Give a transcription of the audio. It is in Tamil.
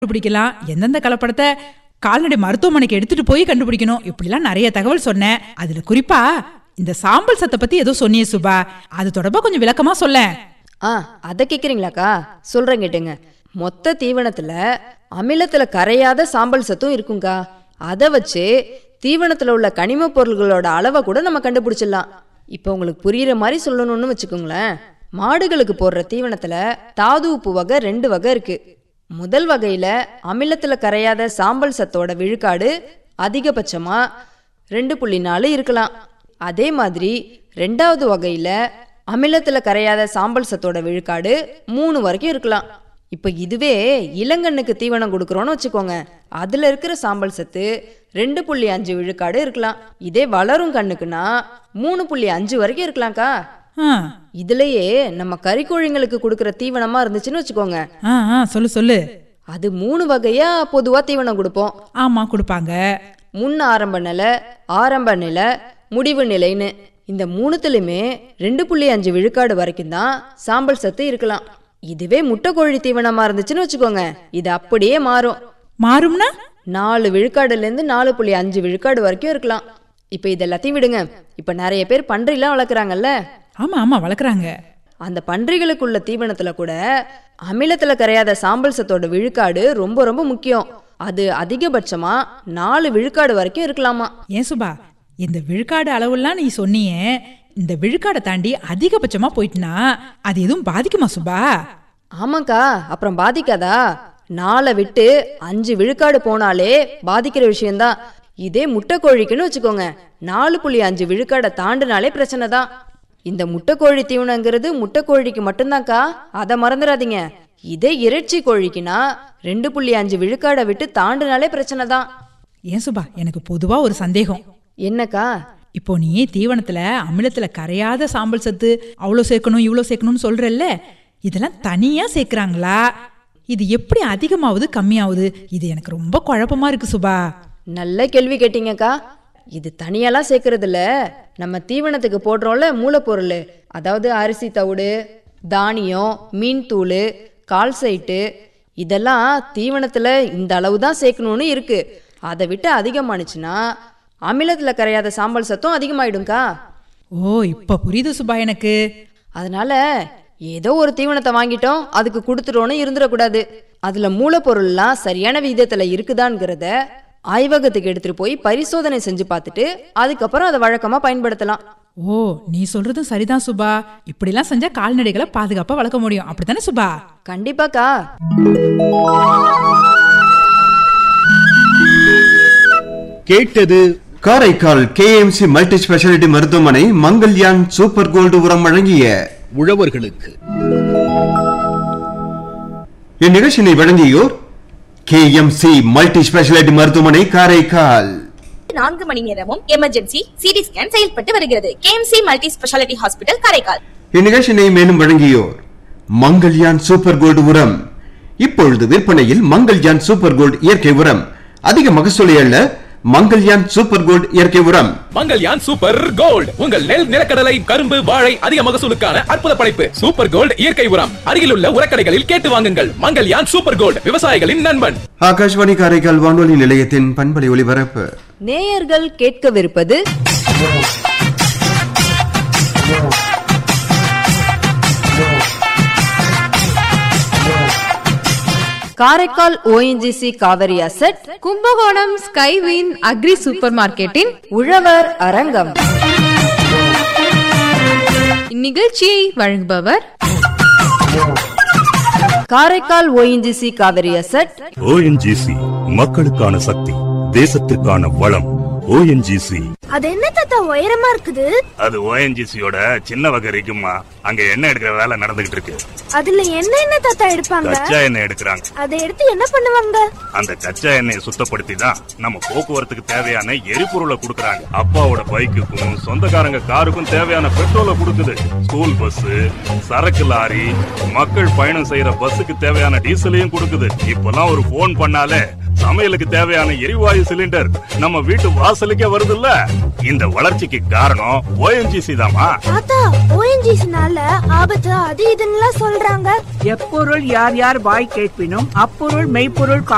கண்டுபிடிக்கலாம் எந்தெந்த கலப்படத்தை கால்நடை மருத்துவமனைக்கு எடுத்துட்டு போய் கண்டுபிடிக்கணும் இப்படிலாம் நிறைய தகவல் சொன்னேன் அதுல குறிப்பா இந்த சாம்பல் சத்தை பத்தி ஏதோ சொன்னியே சுபா அது தொடர்பா கொஞ்சம் விளக்கமா சொல்லேன் ஆ அதை கேட்குறீங்களாக்கா சொல்கிறேன் கேட்டுங்க மொத்த தீவனத்தில் அமிலத்தில் கரையாத சாம்பல் சத்தும் இருக்குங்கா அதை வச்சு தீவனத்தில் உள்ள கனிமப் பொருள்களோட அளவை கூட நம்ம கண்டுபிடிச்சிடலாம் இப்போ உங்களுக்கு புரியுற மாதிரி சொல்லணும்னு வச்சுக்கோங்களேன் மாடுகளுக்கு போடுற தீவனத்தில் தாது உப்பு வகை ரெண்டு வகை இருக்கு முதல் வகையில் அமிலத்தில் கரையாத சாம்பல் சத்தோட விழுக்காடு அதிகபட்சமாக ரெண்டு புள்ளி நாலு இருக்கலாம் அதே மாதிரி ரெண்டாவது வகையில் அமிலத்தில் கரையாத சாம்பல் சத்தோட விழுக்காடு மூணு வரைக்கும் இருக்கலாம் இப்போ இதுவே இளங்கண்ணுக்கு தீவனம் கொடுக்குறோன்னு வச்சுக்கோங்க அதில் இருக்கிற சாம்பல் சத்து ரெண்டு புள்ளி அஞ்சு விழுக்காடு இருக்கலாம் இதே வளரும் கண்ணுக்குன்னா மூணு புள்ளி அஞ்சு வரைக்கும் இருக்கலாம்க்கா ஆ, இதுலயே நம்ம கறிக்கோழிங்களுக்கு கொடுக்குற தீவனமா இருந்துச்சுன்னு வச்சுக்கோங்க ஆ, ஆ, சொல்லு சொல்லு அது மூணு வகையா பொதுவா தீவனம் கொடுப்போம் ஆமா கொடுப்பாங்க முன் ஆரம்ப நிலை ஆரம்ப நிலை முடிவு நிலைன்னு இந்த மூணுத்துலையுமே ரெண்டு புள்ளி அஞ்சு விழுக்காடு வரைக்கும் தான் சாம்பல் சத்து இருக்கலாம் இதுவே முட்டைக்கோழி தீவனமா இருந்துச்சுன்னு வச்சுக்கோங்க இது அப்படியே மாறும் மாறும்னா நாலு விழுக்காடுலேருந்து நாலு புள்ளி அஞ்சு விழுக்காடு வரைக்கும் இருக்கலாம் இப்போ இது எல்லாத்தையும் விடுங்க இப்போ நிறைய பேர் பன்றிலாம் வளர்க்குறாங்கல்ல ஆமா ஆமா வளர்க்குறாங்க அந்த பன்றிகளுக்குள்ள தீவனத்துல கூட அமிலத்துல கரையாத சாம்பல் சத்தோட விழுக்காடு ரொம்ப ரொம்ப முக்கியம் அது அதிகபட்சமா நாலு விழுக்காடு வரைக்கும் இருக்கலாமா ஏன் சுபா இந்த விழுக்காடு அளவுலாம் நீ சொன்னியே இந்த விழுக்காடை தாண்டி அதிகபட்சமா போயிட்டுனா அது எதுவும் பாதிக்குமா சுபா ஆமாக்கா அப்புறம் பாதிக்காதா நாளை விட்டு அஞ்சு விழுக்காடு போனாலே பாதிக்கிற விஷயம்தான் இதே முட்டைக்கோழிக்குன்னு வச்சுக்கோங்க நாலு புள்ளி அஞ்சு விழுக்காடை தாண்டினாலே பிரச்சனை தான் இந்த முட்டைக்கோழி தீவனங்கிறது முட்டைக்கோழிக்கு மட்டும்தான்க்கா அதை மறந்துடாதீங்க இதே இறைச்சி கோழிக்குன்னா ரெண்டு புள்ளி அஞ்சு விழுக்காடை விட்டு தாண்டினாலே பிரச்சனை தான் ஏன் சுபா எனக்கு பொதுவா ஒரு சந்தேகம் என்னக்கா இப்போ நீ தீவனத்துல அமிலத்துல கரையாத சாம்பல் சத்து அவ்வளோ சேர்க்கணும் இவ்வளோ சேர்க்கணும்னு சொல்றல்ல இதெல்லாம் தனியா சேர்க்கறாங்களா இது எப்படி அதிகமாகுது கம்மியாகுது இது எனக்கு ரொம்ப குழப்பமா இருக்கு சுபா நல்ல கேள்வி கேட்டீங்கக்கா இது தனியாலாம் சேர்க்கறது இல்ல நம்ம தீவனத்துக்கு போடுறோம்ல மூலப்பொருள் அதாவது அரிசி தவிடு தானியம் மீன் தூள் கால்சைட்டு இதெல்லாம் தீவனத்தில் இந்த அளவு தான் சேர்க்கணும்னு இருக்கு அதை விட்டு அதிகமானுச்சுன்னா அமிலத்தில் கரையாத சாம்பல் சத்தம் அதிகமாயிடும்க்கா ஓ இப்ப புரியுது சுபா எனக்கு அதனால ஏதோ ஒரு தீவனத்தை வாங்கிட்டோம் அதுக்கு கொடுத்துட்டோன்னு இருந்துடக்கூடாது அதுல மூலப்பொருள்லாம் சரியான விகிதத்துல இருக்குதாங்கிறத ஆய்வகத்துக்கு எடுத்துட்டு போய் பரிசோதனை செஞ்சு பார்த்துட்டு அதுக்கப்புறம் அதை வழக்கமா பயன்படுத்தலாம் ஓ நீ சொல்றதும் சரிதான் சுபா இப்படிலாம் செஞ்சா கால்நடைகளை பாதுகாப்பா வளர்க்க முடியும் அப்படித்தானே சுபா கண்டிப்பாக்கா கேட்டது காரைக்கால் கேஎம்சி மல்டி ஸ்பெஷாலிட்டி மருத்துவமனை மங்கல்யான் சூப்பர் கோல்டு உரம் வழங்கிய உழவர்களுக்கு இந்நிகழ்ச்சியினை வழங்கியோர் கேஎம்சி மல்டி ஸ்பெஷாலிட்டி மருத்துவமனை காரைக்கால் நான்கு மணி நேரமும் எமர்ஜென்சி சிடி ஸ்கேன் செயல்பட்டு வருகிறது KMC multi speciality hospital Karaikal இந்நிகழ்ச்சியினை மேலும் வழங்கியோர் மங்கல்யான் சூப்பர் கோல்டு உரம் இப்பொழுது விற்பனையில் மங்கல்யான் சூப்பர் கோல்டு இயற்கை உரம் அதிக மகசூலை அல்ல மங்கல்யான் சூப்பர் கோல்டு இயற்கை உரம் மங்கல்யான் சூப்பர் கோல்ட் உங்கள் நெல் நிலக்கடலை கரும்பு வாழை அதிக மகசூலுக்கான அற்புத படைப்பு சூப்பர் கோல்ட் இயற்கை உரம் அருகிலுள்ள உரக்கடைகளில் கேட்டு வாங்குங்கள் மங்கல்யான் சூப்பர் கோல்ட் விவசாயிகளின் நண்பன் ஆகாஷ்வாணி காரைக்கால் வானொலி நிலையத்தின் பண்பலை ஒலிபரப்பு நேயர்கள் கேட்கவிருப்பது Karaikal ONGC Kaveri asset Kumbakonam Skywin agri super மார்க்கெட்டின் உழவர் அரங்கம் இந்நிகழ்ச்சியை வழங்குபவர் Karaikal ONGC Kaveri asset ONGC மக்களுக்கான சக்தி தேசத்திற்கான வளம் ஓஎன்ஜிசி அது என்ன தாத்தா உயரமா இருக்குது அது ஓஎன்ஜிசியோட சின்ன வகை இருக்குமா அங்க எண்ணெய் எடுக்கிற வேலை நடந்துகிட்டு இருக்கு அதுல என்ன என்ன தாத்தா எடுப்பாங்க கச்சா எண்ணெய் எடுக்கிறாங்க அதை எடுத்து என்ன பண்ணுவாங்க அந்த கச்சா எண்ணெயை சுத்தப்படுத்தி தான் நம்ம போக்குவரத்துக்கு தேவையான எரிபொருளை கொடுக்கறாங்க அப்பாவோட பைக்குக்கும் சொந்தக்காரங்க காருக்கும் தேவையான பெட்ரோலை கொடுக்குது ஸ்கூல் பஸ் சரக்கு லாரி மக்கள் பயணம் செய்யற பஸ்ஸுக்கு தேவையான டீசலையும் கொடுக்குது இப்பெல்லாம் ஒரு போன் பண்ணாலே சமையலுக்கு தேவையான எரிவாயு சிலிண்டர் நம்ம வீட்டு வாசலுக்கே வருதுல்ல இந்த வளர்ச்சிக்கு காரணம் ஓஎன்ஜிசி தாமா தாத்தா ஓஎன்ஜிசினால ஆபத்து அது இதுன்னு சொல்றாங்க எப்பொருள் யார் யார் வாய் கேட்பினும் அப்பொருள் மெய்ப்பொருள்